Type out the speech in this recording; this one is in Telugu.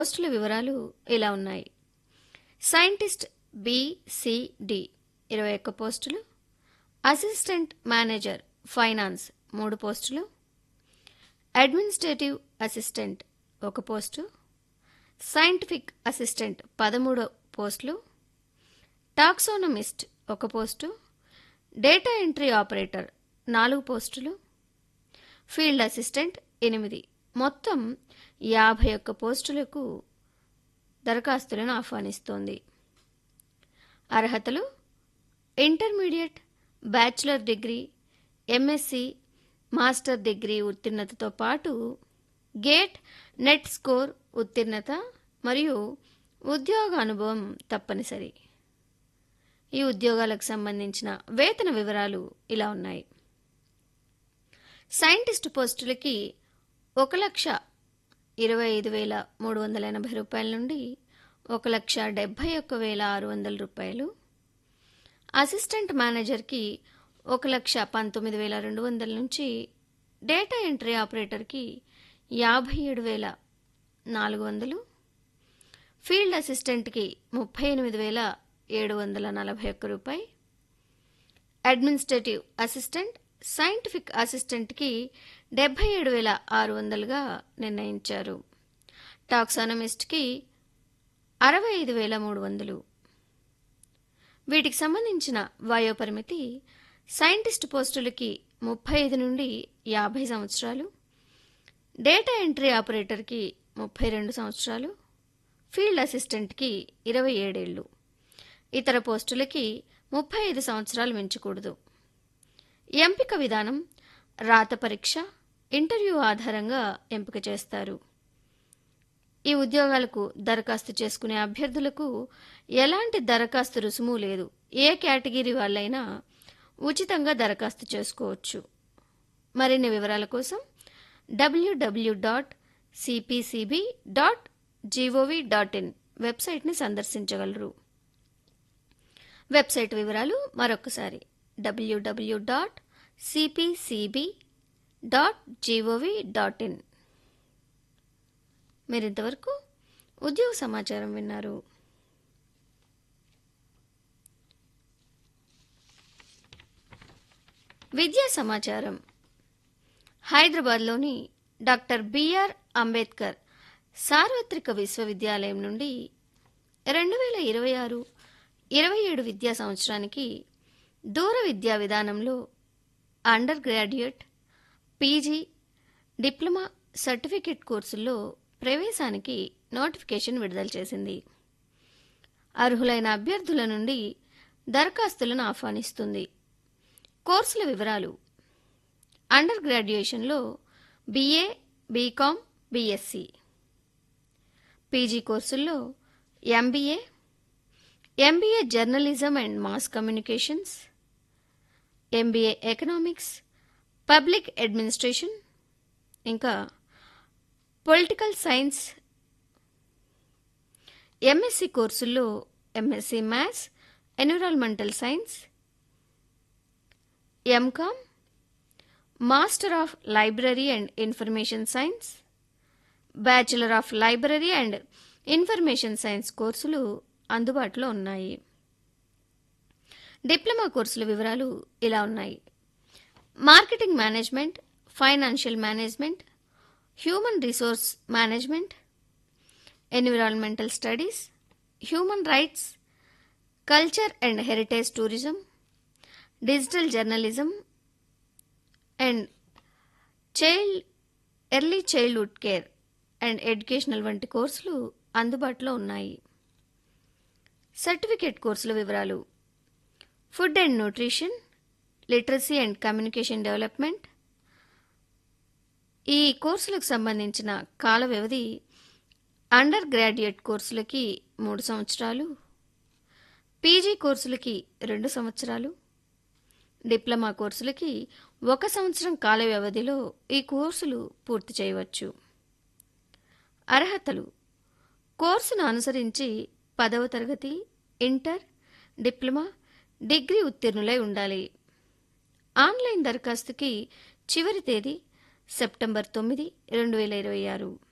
పోస్టుల వివరాలు ఇలా ఉన్నాయి సైంటిస్ట్ బిసిడి ఇరవై ఒక్క పోస్టులు అసిస్టెంట్ మేనేజర్ ఫైనాన్స్ మూడు పోస్టులు అడ్మినిస్ట్రేటివ్ అసిస్టెంట్ ఒక పోస్టు సైంటిఫిక్ అసిస్టెంట్ పదమూడు పోస్టులు టాక్సోనమిస్ట్ ఒక పోస్టు డేటా ఎంట్రీ ఆపరేటర్ నాలుగు పోస్టులు ఫీల్డ్ అసిస్టెంట్ ఎనిమిది మొత్తం యాభై ఒక్క పోస్టులకు దరఖాస్తులను ఆహ్వానిస్తోంది అర్హతలు intermediate bachelor degree MSc master degree ఉత్తీర్ణతతో పాటు గేట్ నెట్ స్కోర్ ఉత్తీర్ణత మరియు ఉద్యోగ అనుభవం తప్పనిసరి ఈ ఉద్యోగాలకు సంబంధించిన వేతన వివరాలు ఇలా ఉన్నాయి సైంటిస్ట్ పోస్టులకి ఒక లక్ష ఇరవై ఐదు వేల మూడు వందల ఎనభై రూపాయల నుండి ఒక లక్ష డెబ్భై ఒక్క వేల ఆరు వందల రూపాయలు అసిస్టెంట్ మేనేజర్కి ఒక లక్ష పంతొమ్మిది వేల రెండు వందల నుంచి డేటా ఎంట్రీ ఆపరేటర్కి యాభై ఏడు వేల నాలుగు వందలు ఫీల్డ్ అసిస్టెంట్కి ముప్పై ఎనిమిది వేల ఏడు వందల నలభై ఒక్క రూపాయి అడ్మినిస్ట్రేటివ్ అసిస్టెంట్ సైంటిఫిక్ అసిస్టెంట్కి డెబ్బై ఏడు వేల ఆరు వందలుగా నిర్ణయించారు టాక్సానమిస్ట్కి అరవై ఐదు వేల మూడు వందలు వీటికి సంబంధించిన వయోపరిమితి సైంటిస్ట్ పోస్టులకి ముప్పై ఐదు నుండి యాభై సంవత్సరాలు డేటా ఎంట్రీ ఆపరేటర్కి ముప్పై రెండు సంవత్సరాలు ఫీల్డ్ అసిస్టెంట్కి ఇరవై ఏడేళ్లు ఇతర పోస్టులకి ముప్పై ఐదు సంవత్సరాలు మించకూడదు ఎంపిక విధానం రాత పరీక్ష ఇంటర్వ్యూ ఆధారంగా ఎంపిక చేస్తారు ఈ ఉద్యోగాలకు దరఖాస్తు చేసుకునే అభ్యర్థులకు ఎలాంటి దరఖాస్తు రుసుము లేదు ఏ కేటగిరీ వాళ్ళైనా ఉచితంగా దరఖాస్తు చేసుకోవచ్చు మరిన్ని వివరాల కోసం WW dot CPCB dot GOV dot in వెబ్సైట్ని సందర్శించగలరు వెబ్సైట్ వివరాలు మరొకసారి WW dot CPCB dot GOV dot in మీరు ఇంతవరకు ఉద్యోగ సమాచారం విన్నారు విద్యా సమాచారం హైదరాబాద్లోని డాక్టర్ బిఆర్ అంబేద్కర్ సార్వత్రిక విశ్వవిద్యాలయం నుండి రెండు వేల ఇరవై ఆరు ఇరవై ఏడు విద్యా సంవత్సరానికి దూర విద్యా విధానంలో undergraduate PG diploma certificate కోర్సుల్లో ప్రవేశానికి నోటిఫికేషన్ విడుదల చేసింది అర్హులైన అభ్యర్థుల నుండి దరఖాస్తులను ఆహ్వానిస్తుంది కోర్సుల వివరాలు అండర్ గ్రాడ్యుయేషన్లో బీఏ బీకామ్ బీఎస్సీ పీజీ కోర్సుల్లో MBA MBA journalism and mass communications MBA economics public administration ఇంకా పొలిటికల్ సైన్స్ ఎంఎస్సి కోర్సుల్లో MSc maths environmental science MCom master of library and information science bachelor of library and information science కోర్సులు అందుబాటులో ఉన్నాయి డిప్లొమా కోర్సుల వివరాలు ఇలా ఉన్నాయి marketing management financial management human resource management environmental studies human rights culture and heritage tourism digital journalism and child early childhood care and educational వంటి కోర్సులు అందుబాటులో ఉన్నాయి సర్టిఫికేట్ కోర్సుల వివరాలు food and nutrition literacy and communication development ఈ కోర్సులకు సంబంధించిన కాల వ్యవధి అండర్ గ్రాడ్యుయేట్ కోర్సులకి మూడు సంవత్సరాలు పీజీ కోర్సులకి రెండు సంవత్సరాలు డిప్లొమా కోర్సులకి ఒక సంవత్సరం కాల వ్యవధిలో ఈ కోర్సులు పూర్తి చేయవచ్చు అర్హతలు కోర్సును అనుసరించి పదవ తరగతి ఇంటర్ డిప్లొమా డిగ్రీ ఉత్తీర్ణులై ఉండాలి ఆన్లైన్ దరఖాస్తుకి చివరి తేదీ సెప్టెంబర్ తొమ్మిది రెండు వేల ఇరవై ఆరు